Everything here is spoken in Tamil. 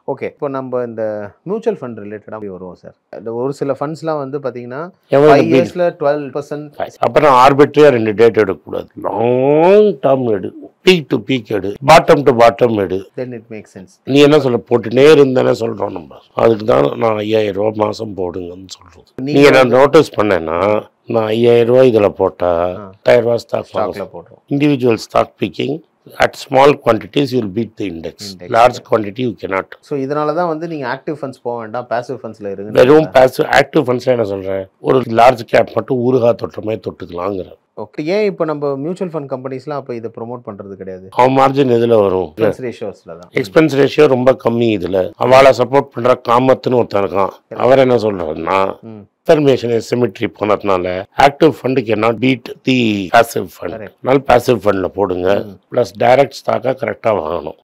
ஓகே இப்போ நம்ம இந்த மியூச்சுவல் ஃபண்ட் ரிலேட்டடாக வருவோம் சார் இந்த ஒரு சில ஃபண்ட்ஸ்லாம் வந்து பார்த்தீங்கன்னா எவ்வளவு ஃபைவ் big? இயர்ஸில் டுவெல் பர்சன்ட் அப்புறம் ஆர்பிட்ரியா ரெண்டு டேட் எடுக்கக்கூடாது லாங் டேர்ம் எடு பீக் டு பீக் எடு பாட்டம் டு பாட்டம் எடு தென் இட் மேக் சென்ஸ் நீ என்ன சொல்ல போட்டுனே இருந்தேனே சொல்றோம் நம்ம அதுக்கு தான் நான் ஐயாயிரம் ரூபாய் மாசம் போடுங்கன்னு சொல்றோம் நீங்க நான் நோட்டீஸ் பண்ணேன்னா நான் ஐயாயிரம் ரூபாய் இதுல போட்டா எட்டாயிரம் ரூபாய் ஸ்டாக் ஸ்டாக்ல போடுறோம் individual stock picking at small quantities you'll beat the index Index. Large quantity you cannot so இதனால தான் வந்து நீங்கள் ஆக்டிவ் ஃபண்ட்ஸ் போக வேண்டாம் பேசிவ் ஃபண்ட்ஸில் இருங்க வெறும் பேசிவ் ஆக்டிவ் ஃபண்ட்ஸ்ல என்ன சொல்றேன் ஒரு லார்ஜ் கேப் மட்டும் ஊறுகா தொட்டுற மாதிரி தொட்டுக்கலாங்கிறேன் ஓகே ஏன் இப்போ நம்ம மியூச்சுவல் ஃபண்ட் கம்பெனிஸ்லாம் அப்போ இதை ப்ரோமோட் பண்ணுறது கிடையாது அவன் மார்ஜின் எதுல வரும் ரேஷியோஸில் தான் எக்ஸ்பென்ஸ் ரேஷியோ ரொம்ப கம்மி இதுல அவளை சப்போர்ட் பண்ற காமத்துன்னு ஒருத்தன் இருக்கான் அவர் என்ன சொல்றாருன்னா ம் இன்ஃபர்மேஷன் சிமிட்ரி போனதுனால active fund can not beat the passive fund Correct. அதனால பாசிவ் ஃபண்ட்ல போடுங்க ம். ப்ளஸ் டைரக்ட் ஸ்டாக்கா கரெக்டாக வாங்கணும்